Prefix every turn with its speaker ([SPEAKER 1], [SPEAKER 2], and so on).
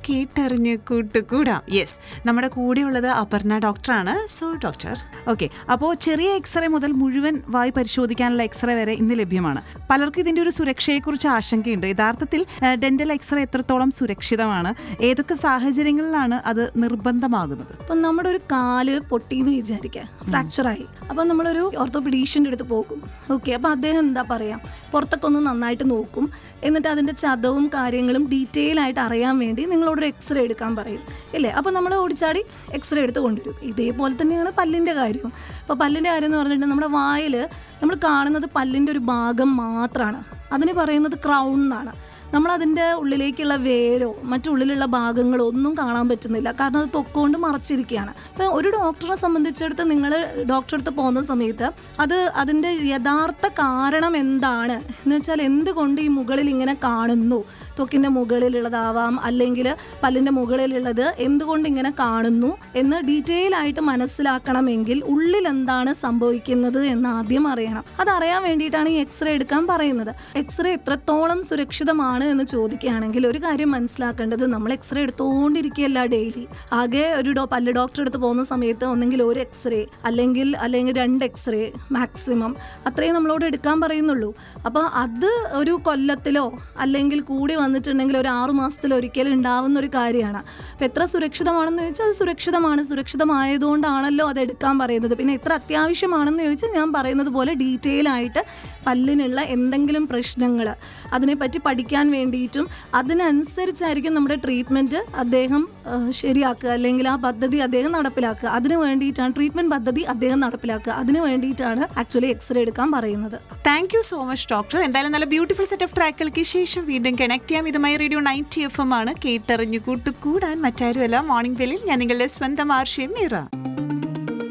[SPEAKER 1] കേട്ടറിഞ്ഞ് കൂട്ടുകൂടാം യെസ് നമ്മുടെ കൂടെയുള്ളത് അപർണ ഡോക്ടറാണ് സോ ഡോക്ടർ ഓക്കെ അപ്പോൾ ചെറിയ എക്സ്റേ മുതൽ മുഴുവൻ വായ് പരിശോധിക്കാനുള്ള എക്സ്റേ വരെ ഇന്ന് ലഭ്യമാണ് പലർക്കും ഇതിൻ്റെ ഒരു സുരക്ഷയെക്കുറിച്ച് ആശങ്കയുണ്ട് യഥാർത്ഥത്തിൽ ഡെന്റൽ എക്സ്റേ എത്രത്തോളം സുരക്ഷിതമാണ് ഏതൊക്കെ സാഹചര്യങ്ങളിലാണ് അത് നിർബന്ധമാകുന്നത്
[SPEAKER 2] അപ്പം നമ്മുടെ ഒരു കാല് പൊട്ടിയെന്ന് വിചാരിക്കുക ഫ്രാക്ചറായി അപ്പം നമ്മളൊരു ഓർത്തോപെഡീഷ്യൻ്റെ അടുത്ത് പോകും ഓക്കെ അപ്പം അദ്ദേഹം എന്താ പറയാം പുറത്തൊക്കെ ഒന്ന് നന്നായിട്ട് നോക്കും എന്നിട്ട് അതിൻ്റെ ചതവും കാര്യങ്ങളും ഡീറ്റെയിൽ ആയിട്ട് അറിയാൻ വേണ്ടി നിങ്ങളോടൊരു എക്സ്റേ എടുക്കാൻ പറയും ഇല്ലേ അപ്പോൾ നമ്മൾ ഓടിച്ചാടി എക്സ്റേ എടുത്ത് കൊണ്ടുവരും ഇതേപോലെ തന്നെയാണ് പല്ലിൻ്റെ കാര്യം അപ്പോൾ പല്ലിൻ്റെ കാര്യം എന്ന് പറഞ്ഞിട്ട് നമ്മുടെ വായിൽ നമ്മൾ കാണുന്നത് പല്ലിൻ്റെ ഒരു ഭാഗം മാത്രമാണ് അതിന് പറയുന്നത് ക്രൗൺ എന്നാണ് നമ്മൾ അതിൻ്റെ ഉള്ളിലേക്കുള്ള വേരോ മറ്റുള്ളിലുള്ള ഭാഗങ്ങളോ ഒന്നും കാണാൻ പറ്റുന്നില്ല കാരണം അത് തൊക്കുകൊണ്ട് മറച്ചിരിക്കുകയാണ് അപ്പം ഒരു ഡോക്ടറെ സംബന്ധിച്ചിടത്ത് നിങ്ങൾ ഡോക്ടറെ അടുത്ത് പോകുന്ന സമയത്ത് അത് അതിൻ്റെ യഥാർത്ഥ കാരണം എന്താണ് എന്ന് വെച്ചാൽ എന്തുകൊണ്ട് ഈ മുകളിൽ ഇങ്ങനെ കാണുന്നു ത്വക്കിൻ്റെ മുകളിലുള്ളതാവാം അല്ലെങ്കിൽ പല്ലിൻ്റെ മുകളിലുള്ളത് എന്തുകൊണ്ട് ഇങ്ങനെ കാണുന്നു എന്ന് ഡീറ്റെയിൽ ആയിട്ട് മനസ്സിലാക്കണമെങ്കിൽ ഉള്ളിൽ എന്താണ് സംഭവിക്കുന്നത് എന്ന് ആദ്യം അറിയണം അതറിയാൻ വേണ്ടിയിട്ടാണ് ഈ എക്സ്റേ എടുക്കാൻ പറയുന്നത് എക്സ്റേ എത്രത്തോളം സുരക്ഷിതമാണ് എന്ന് ചോദിക്കുകയാണെങ്കിൽ ഒരു കാര്യം മനസ്സിലാക്കേണ്ടത് നമ്മൾ എക്സ്റേ എടുത്തുകൊണ്ടിരിക്കുകയല്ല ഡെയിലി ആകെ ഒരു ഡോ പല്ല് ഡോക്ടറെ അടുത്ത് പോകുന്ന സമയത്ത് ഒന്നെങ്കിൽ ഒരു എക്സ്റേ അല്ലെങ്കിൽ അല്ലെങ്കിൽ രണ്ട് എക്സ്റേ മാക്സിമം അത്രയും നമ്മളോട് എടുക്കാൻ പറയുന്നുള്ളൂ അപ്പോൾ അത് ഒരു കൊല്ലത്തിലോ അല്ലെങ്കിൽ കൂടി വന്നിട്ടുണ്ടെങ്കിൽ ഒരു ആറു മാസത്തിൽ ഒരിക്കലും ഉണ്ടാവുന്ന ഒരു കാര്യമാണ് അപ്പം എത്ര സുരക്ഷിതമാണെന്ന് ചോദിച്ചാൽ അത് സുരക്ഷിതമാണ് സുരക്ഷിതമായതുകൊണ്ടാണല്ലോ അത് എടുക്കാൻ പറയുന്നത് പിന്നെ എത്ര അത്യാവശ്യമാണെന്ന് ചോദിച്ചാൽ ഞാൻ പറയുന്നത് പോലെ ഡീറ്റെയിൽ ആയിട്ട് പല്ലിനുള്ള എന്തെങ്കിലും പ്രശ്നങ്ങൾ അതിനെപ്പറ്റി പഠിക്കാൻ വേണ്ടിയിട്ടും അതിനനുസരിച്ചായിരിക്കും നമ്മുടെ ട്രീറ്റ്മെൻറ്റ് അദ്ദേഹം ആ, ശരിയാക്കുക അല്ലെങ്കിൽ ആ പദ്ധതി അദ്ദേഹം നടപ്പിലാക്കുക അതിന് വേണ്ടിയിട്ടാണ് ട്രീറ്റ്മെൻറ്റ് പദ്ധതി അദ്ദേഹം നടപ്പിലാക്കുക അതിന് വേണ്ടിയിട്ടാണ് ആക്ച്വലി എക്സ്റേ എടുക്കാൻ പറയുന്നത്
[SPEAKER 1] thank you so much doctor എന്തായാലും നല്ല ബ്യൂട്ടിഫുൾ സെറ്റ് ഓഫ് ട്രാക്കുകൾക്ക് ശേഷം വീണ്ടും കണക്ട് ചെയ്യാം ഇതുമായി റേഡിയോ നയൻറ്റി എഫ് എം ആണ് കേട്ടറിഞ്ഞു കൂട്ടുകൂടാൻ മറ്റാരുമല്ല മോർണിംഗ് വെല്ലിൽ ഞാൻ നിങ്ങളുടെ സ്വന്തം ആർഷയും മീറ